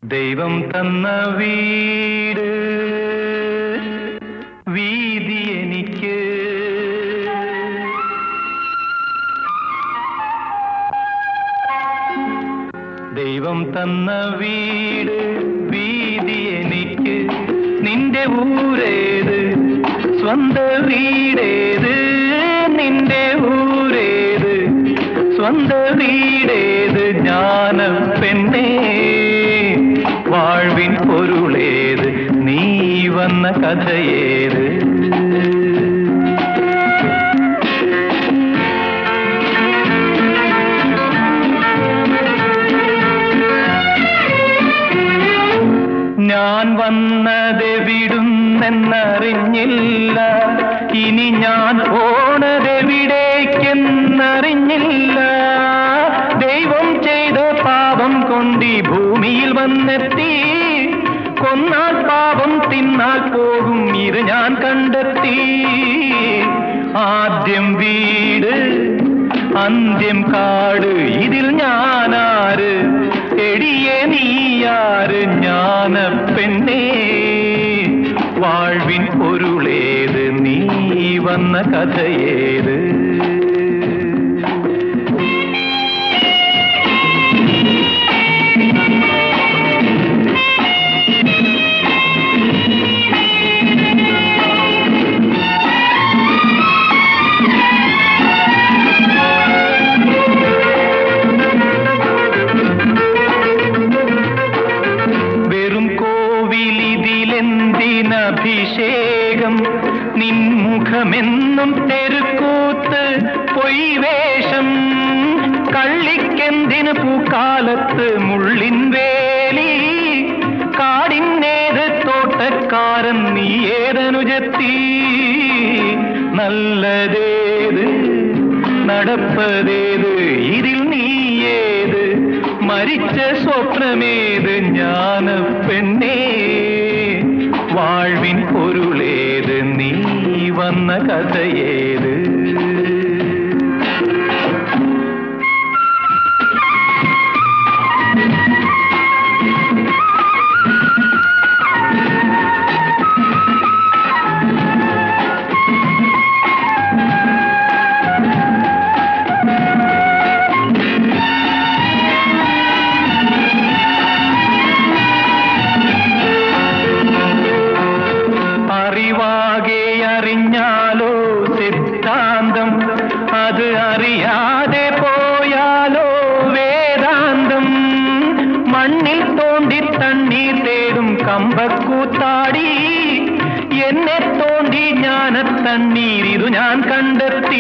ദൈവം തന്ന വീട് വീതി എനിക്ക് ദൈവം തന്ന വീട് വീതി എനിക്ക് നിന്റെ ഊരേത് സ്വന്ത വീടേത് നിന്റെ ഊരേത് സ്വന്ത വീടേത് ജ്ഞാന പെണ്ണേ വാഴ്വിൻ പൊരുളേത് നീ വന്ന കഥയേത് ഞാൻ വന്നതെവിടുന്നെന്നറിഞ്ഞില്ല ഇനി ഞാൻ പോണതെവിടേക്കെന്നറിഞ്ഞില്ല ദൈവം ചെയ്ത പാപം കൊണ്ടി ഭൂമിയിൽ വന്നെത്തി കൊന്നാൽ പാപം തിന്നാൽ പോകും ഇത് ഞാൻ കണ്ടെത്തി ആദ്യം വീട് അന്ത്യം കാട് ഇതിൽ ഞാനാര് എടിയെ നീയാര് ജ്ഞാന പെണ്ണേ വാഴ്വിൻ പൊരുളേത് നീ വന്ന കഥയേത് വെറും കോവിലിതിലെന്തിനഭിഷേകം നിൻമുഖമെന്നും തെരുക്കൂത്ത് പൊയ്വേഷം കള്ളിക്കെന്തിന് പൂക്കാലത്ത് മുള്ളിൻ വേലി കാടിന്നേത് തോട്ടക്കാരൻ നീ ഏതനുജത്തി നല്ലതേത് നടപ്പതേത് ഇതിൽ നീയേത് മരിച്ച സ്വപ്നമേത് ജ്ഞാന പെണ്ണേ വാഴ്വിൻ പൊരുളേത് നീ വന്ന കഥയേത് അറിവാകെ അറിഞ്ഞാലോ സിദ്ധാന്തം അത് അറിയാതെ പോയാലോ വേദാന്തം മണ്ണിൽ തോണ്ടി തണ്ണീർ തേടും കമ്പക്കൂത്താടി എന്നെ തോണ്ടി ജ്ഞാന തണ്ണീർ ഇതു ഞാൻ കണ്ടെത്തി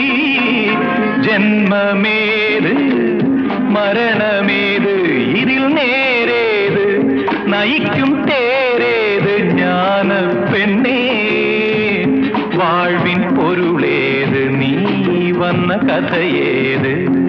ജന്മമേത് മരണമേത് ഇതിൽ നേരേത് നയിക്കും തേരേത് ജ്ഞാന പെണ്ണേ വാഴ്വിൻ പൊരുളേത് നീ വന്ന കഥയേത്